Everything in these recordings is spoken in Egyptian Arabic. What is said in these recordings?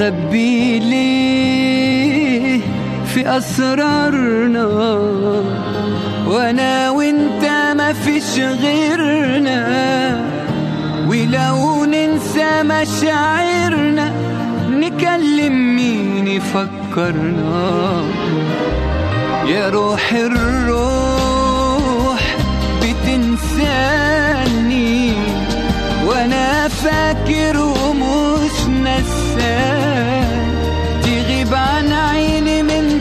نخبي ليه في أسرارنا وأنا وأنت ما فيش غيرنا ولو ننسى مشاعرنا نكلم مين يفكرنا يا روح الروح بتنساني وانا فاكر ومش نسان تغيب عن عيني من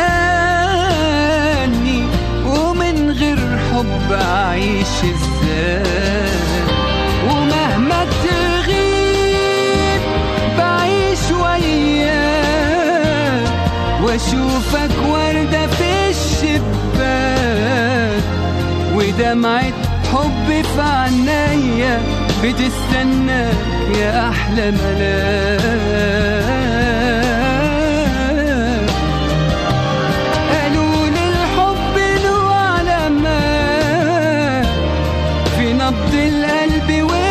تاني ومن غير حب اعيش ازاي ومهما تغيب بعيش وياك واشوفك وردة في الشباك ودمعة حب في عينيا بتستناك يا احلى ملاك قالوا لي الحب له علامات في نبض القلب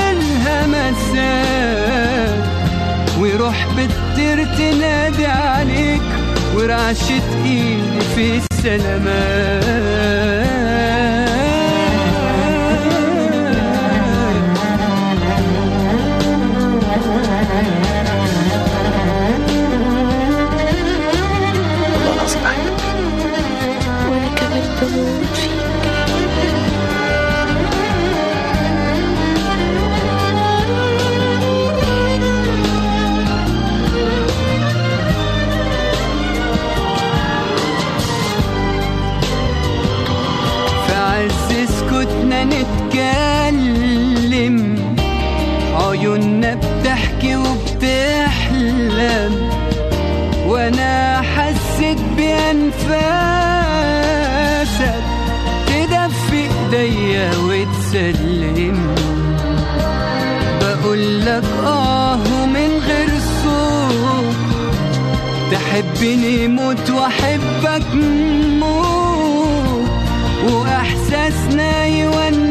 والهمسات وروح بتطير تنادي عليك ورعشة ايدي في السلامات والله العظيم بحبك وانا كمان بموت فيك في عز سكوتنا نتكلم عيوننا بتحكي وبتحلم وانا حسيت بانفاسك تدفي ايديا وتسلم بقول لك اه من غير صوت تحبني موت واحبك موت واحساسنا يونس